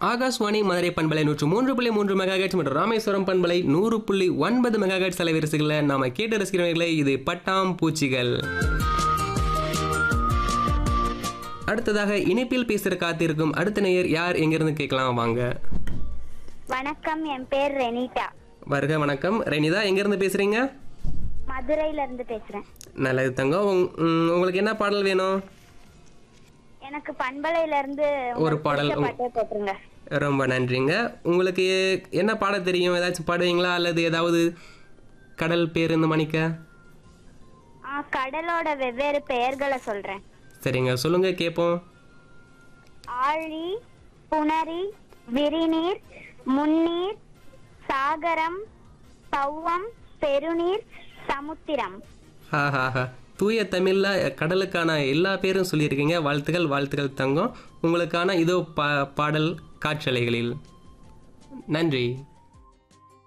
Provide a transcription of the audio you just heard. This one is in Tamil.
ஆகாஷ்வாணி மதுரை பண்பலை நூற்று மூன்று புள்ளி மூன்று மெகாஹெட்ஸ் மற்றும் ராமேஸ்வரம் பண்பலை நூறு புள்ளி ஒன்பது மெகாஹெட்ஸ் அலைவரிசைகளை நாம கேட்டு ரசிக்கிறவர்களே இது பட்டாம் பூச்சிகள் அடுத்ததாக இணைப்பில் பேசுற காத்திருக்கும் அடுத்த நேயர் யார் எங்கிருந்து கேட்கலாம் வாங்க வணக்கம் என் பேர் ரெனிட்டா வருக வணக்கம் ரெனிதா எங்கிருந்து பேசுறீங்க மதுரையில இருந்து பேசுறேன் நல்லது தங்கம் உங்- ம், உங்களுக்கு என்ன பாடல் வேணும் எனக்கு பண்பலையில இருந்து ஒரு உங்களுக்கு பாடல் பிடிச்ச உங்க- பாட்டே போட்டுருங்க ரொம்ப நன்றிங்க உங்களுக்கு என்ன பாட தெரியும் ஏதாச்சும் பாடுவீங்களா அல்லது ஏதாவது கடல் பேர் இந்த மணிக்க ஆ கடலோட வெவ்வேறு பெயர்களை சொல்றேன் சரிங்க சொல்லுங்க கேட்போம் ஆழி புணரி விரிநீர் முன்னீர் சாகரம் பௌவம் பெருநீர் சமுத்திரம் ஹா ஹா ஹா தூய தமிழ்ல கடலுக்கான எல்லா பேரும் சொல்லியிருக்கீங்க வாழ்த்துக்கள் வாழ்த்துக்கள் தங்கம் உங்களுக்கான இதோ பா பாடல் காற்றலைகளில் நன்றி